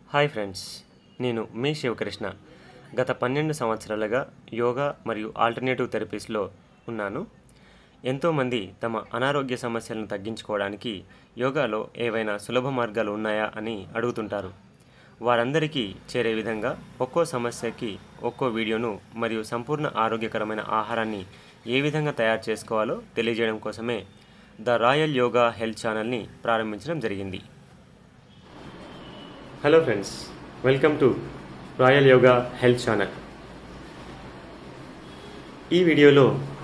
hi friends నేను మీ శివకృష్ణ గత పన్నెండు సంవత్సరాలుగా యోగా మరియు ఆల్టర్నేటివ్ థెరపీస్లో ఉన్నాను ఎంతోమంది తమ అనారోగ్య సమస్యలను తగ్గించుకోవడానికి యోగాలో ఏవైనా సులభ మార్గాలు ఉన్నాయా అని అడుగుతుంటారు వారందరికీ చేరే విధంగా ఒక్కో సమస్యకి ఒక్కో వీడియోను మరియు సంపూర్ణ ఆరోగ్యకరమైన ఆహారాన్ని ఏ విధంగా తయారు చేసుకోవాలో తెలియజేయడం కోసమే ద రాయల్ యోగా హెల్త్ ఛానల్ని ప్రారంభించడం జరిగింది hello friends welcome to royal yoga health channel ఈ వీడియోలో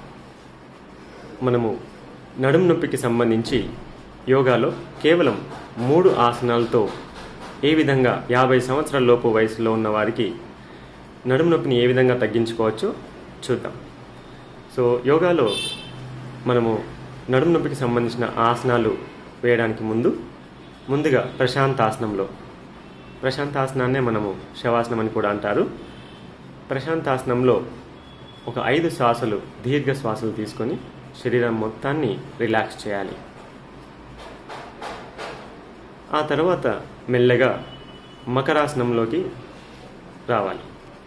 మనము నడుము నొప్పికి సంబంధించి యోగాలో కేవలం మూడు ఆసనాలతో ఏ విధంగా యాభై సంవత్సరాల లోపు వయసులో ఉన్న వారికి నడుము నొప్పిని ఏ విధంగా తగ్గించుకోవచ్చో చూద్దాం సో యోగాలో మనము నడుము నొప్పికి సంబంధించిన ఆసనాలు వేయడానికి ముందు ముందుగా ప్రశాంతాసనంలో ప్రశాంతాసనాన్నే మనము శవాసనం అని కూడా అంటారు ప్రశాంతాసనంలో ఒక ఐదు శ్వాసలు దీర్ఘ శ్వాసలు తీసుకొని శరీరం మొత్తాన్ని రిలాక్స్ చేయాలి ఆ తర్వాత మెల్లగా మకరాసనంలోకి రావాలి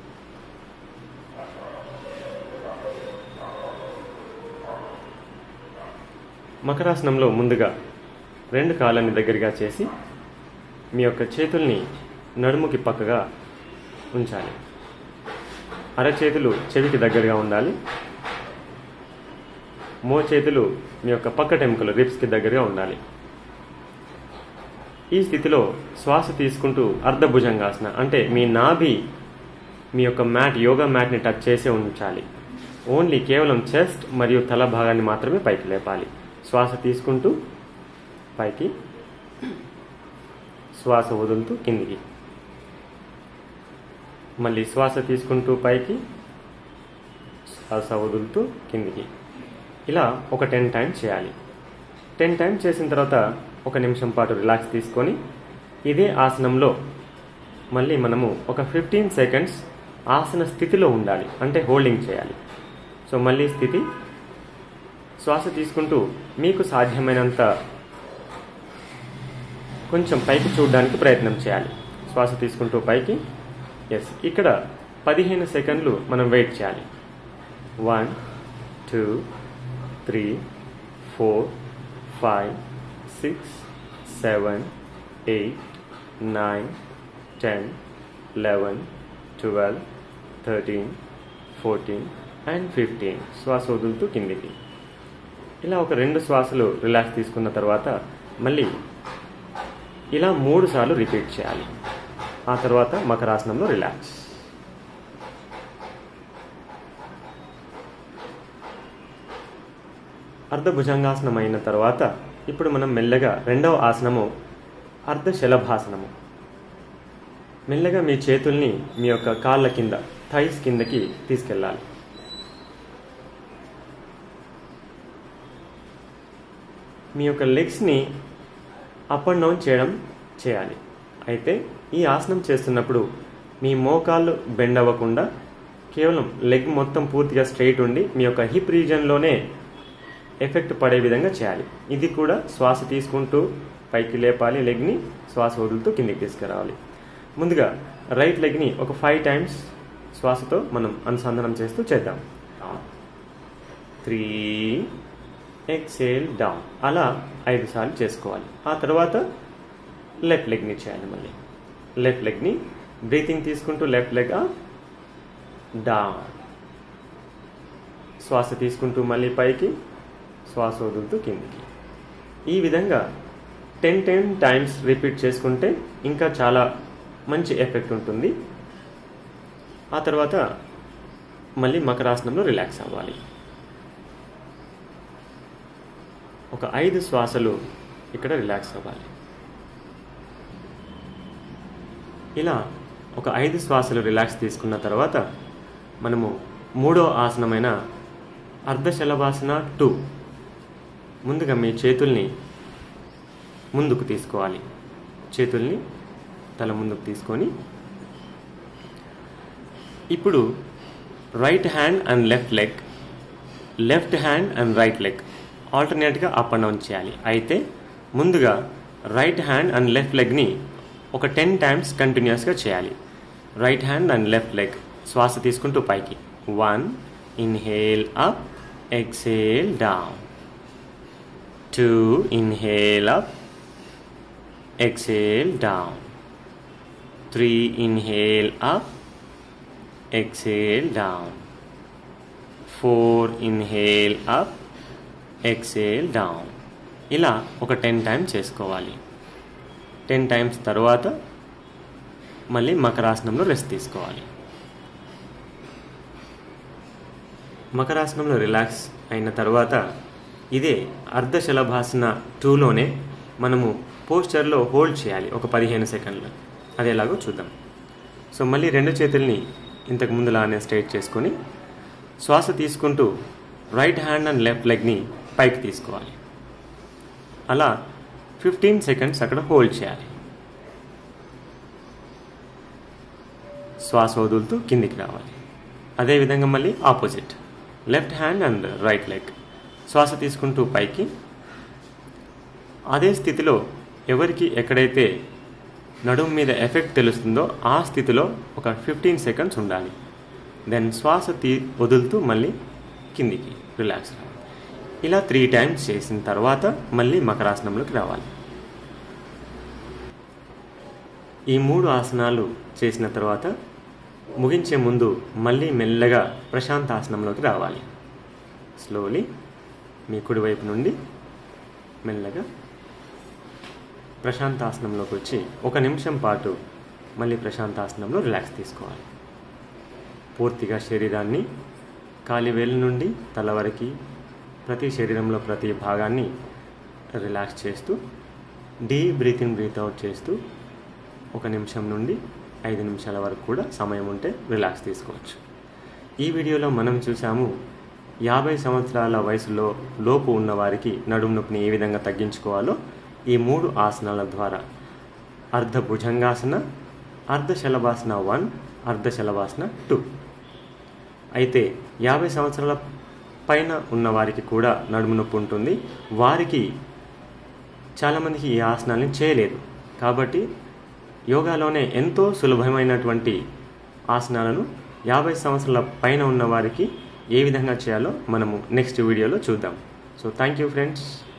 మకరాసనంలో ముందుగా రెండు కాళ్ళని దగ్గరగా చేసి మీ యొక్క చేతుల్ని నడుముకి పక్కగా ఉంచాలి అరచేతులు చెవికి దగ్గరగా ఉండాలి మో చేతులు మీ యొక్క పక్క టెంకులు రిప్స్కి దగ్గరగా ఉండాలి ఈ స్థితిలో శ్వాస తీసుకుంటూ అర్ధభుజంగాసన అంటే మీ నాభి మీ యొక్క మ్యాట్ యోగా మ్యాట్ని టచ్ చేసే ఉంచాలి ఓన్లీ కేవలం చెస్ట్ మరియు తల భాగాన్ని మాత్రమే పైకి లేపాలి శ్వాస తీసుకుంటూ పైకి శ్వాస వదులుతూ కిందికి మళ్ళీ శ్వాస తీసుకుంటూ పైకి శ్వాస వదులుతూ కిందికి ఇలా ఒక టెన్ టైమ్స్ చేయాలి టెన్ టైమ్స్ చేసిన తర్వాత ఒక నిమిషం పాటు రిలాక్స్ తీసుకొని ఇదే ఆసనంలో మళ్ళీ మనము ఒక ఫిఫ్టీన్ సెకండ్స్ ఆసన స్థితిలో ఉండాలి అంటే హోల్డింగ్ చేయాలి సో మళ్ళీ స్థితి శ్వాస తీసుకుంటూ మీకు సాధ్యమైనంత కొంచెం పైకి చూడడానికి ప్రయత్నం చేయాలి శ్వాస తీసుకుంటూ పైకి ఎస్ ఇక్కడ పదిహేను సెకండ్లు మనం వెయిట్ చేయాలి one two three four five six seven eight nine ten eleven twelve thirteen fourteen and fifteen శ్వాస వదులుతూ కిందికి ఇలా ఒక రెండు శ్వాసలు రిలాక్స్ తీసుకున్న తర్వాత మళ్ళీ ఇలా మూడు సార్లు రిపీట్ చేయాలి ఆ తర్వాత మకరాసనంలో రిలాక్స్ అర్ధభుజంగాసనం అయిన తర్వాత ఇప్పుడు మనం మెల్లగా రెండవ ఆసనము అర్ధ శలభాసనము మెల్లగా మీ చేతుల్ని మీ యొక్క కాళ్ళ కింద థైస్ కిందకి తీసుకెళ్ళాలి మీ యొక్క లెగ్స్ని అప్ అండ్ డౌన్ చేయడం చేయాలి అయితే ఈ ఆసనం చేస్తున్నప్పుడు మీ మోకాళ్ళు బెండ్ అవ్వకుండా కేవలం లెగ్ మొత్తం పూర్తిగా స్ట్రైట్ ఉండి మీ యొక్క హిప్ రీజన్లోనే ఎఫెక్ట్ పడే విధంగా చేయాలి ఇది కూడా శ్వాస తీసుకుంటూ పైకి లేపాలి లెగ్ని శ్వాస వదులుతూ కిందికి తీసుకురావాలి ముందుగా రైట్ లెగ్ని ఒక ఫైవ్ టైమ్స్ శ్వాసతో మనం అనుసంధానం చేస్తూ చేద్దాం త్రీ ఎక్సేల్ డౌన్ అలా ఐదు సార్లు చేసుకోవాలి ఆ తర్వాత లెఫ్ట్ లెగ్ని చేయాలి మళ్ళీ లెఫ్ట్ లెగ్ని బ్రీతింగ్ తీసుకుంటూ లెఫ్ట్ లెగ్ డౌన్ శ్వాస తీసుకుంటూ మళ్ళీ పైకి శ్వాస వదులుతూ కిందికి ఈ విధంగా టెన్ టెన్ టైమ్స్ రిపీట్ చేసుకుంటే ఇంకా చాలా మంచి ఎఫెక్ట్ ఉంటుంది ఆ తర్వాత మళ్ళీ మకరాసనంలో రిలాక్స్ అవ్వాలి ఒక ఐదు శ్వాసలు ఇక్కడ రిలాక్స్ అవ్వాలి ఇలా ఒక ఐదు శ్వాసలు రిలాక్స్ తీసుకున్న తర్వాత మనము మూడో ఆసనమైన అర్ధశలభాసన టూ ముందుగా మీ చేతుల్ని ముందుకు తీసుకోవాలి చేతుల్ని తల ముందుకు తీసుకొని ఇప్పుడు right hand and left leg left hand and right leg ఆల్టర్నేట్గా అప్ అండ్ డౌన్ చేయాలి అయితే ముందుగా రైట్ హ్యాండ్ అండ్ లెఫ్ట్ లెగ్ని ఒక టెన్ టైమ్స్ కంటిన్యూస్గా చేయాలి right hand and left leg శ్వాస తీసుకుంటూ పైకి one inhale up exhale down two inhale up exhale down three inhale up exhale down four inhale up exhale down ఇలా ఒక ten times చేసుకోవాలి టెన్ టైమ్స్ తర్వాత మళ్ళీ మకరాసనంలో రెస్ట్ తీసుకోవాలి మకరాసనంలో రిలాక్స్ అయిన తర్వాత ఇదే అర్ధశలభాసన టూలోనే మనము పోస్చర్లో హోల్డ్ చేయాలి ఒక పదిహేను సెకండ్లు అది ఎలాగో చూద్దాం సో మళ్ళీ రెండు చేతుల్ని ఇంతకు ముందులానే స్ట్రైట్ చేసుకొని శ్వాస తీసుకుంటూ రైట్ హ్యాండ్ అండ్ లెఫ్ట్ లెగ్ని పైకి తీసుకోవాలి అలా ఫిఫ్టీన్ సెకండ్స్ అక్కడ హోల్డ్ చేయాలి శ్వాస వదులుతూ కిందికి రావాలి అదేవిధంగా మళ్ళీ opposite left hand and right leg శ్వాస తీసుకుంటూ పైకి అదే స్థితిలో ఎవరికి ఎక్కడైతే నడుము మీద ఎఫెక్ట్ తెలుస్తుందో ఆ స్థితిలో ఒక ఫిఫ్టీన్ సెకండ్స్ ఉండాలి దెన్ శ్వాస తీ వదులుతూ మళ్ళీ కిందికి రిలాక్స్ రావాలి ఇలా త్రీ టైమ్స్ చేసిన తర్వాత మళ్ళీ మకరాసనంలోకి రావాలి ఈ మూడు ఆసనాలు చేసిన తర్వాత ముగించే ముందు మళ్ళీ మెల్లగా ప్రశాంతాసనంలోకి రావాలి స్లోలీ మీ కుడివైపు నుండి మెల్లగా ప్రశాంతాసనంలోకి వచ్చి ఒక నిమిషం పాటు మళ్ళీ ప్రశాంతాసనంలో రిలాక్స్ తీసుకోవాలి పూర్తిగా శరీరాన్ని కాలివేలు నుండి తల వరకు ప్రతి శరీరంలో ప్రతి భాగాన్ని రిలాక్స్ చేస్తూ deep breath in breath out చేస్తూ ఒక నిమిషం నుండి ఐదు నిమిషాల వరకు కూడా సమయం ఉంటే రిలాక్స్ తీసుకోవచ్చు ఈ వీడియోలో మనం చూసాము యాభై సంవత్సరాల వయసులో లోపు ఉన్న వారికి నడుము నొప్పిని ఏ విధంగా తగ్గించుకోవాలో ఈ మూడు ఆసనాల ద్వారా అర్ధ భుజంగాసన అర్ధ శలభాసన వన్ అర్ధ శలభాసన టూ అయితే యాభై సంవత్సరాల పైన ఉన్న వారికి కూడా నడుము నొప్పి ఉంటుంది వారికి చాలామందికి ఈ ఆసనాన్ని చేయలేదు కాబట్టి యోగాలోనే ఎంతో సులభమైనటువంటి ఆసనాలను యాభై సంవత్సరాల పైన ఉన్న వారికి ఏ విధంగా చేయాలో మనము నెక్స్ట్ వీడియోలో చూద్దాం సో థ్యాంక్ యూ ఫ్రెండ్స్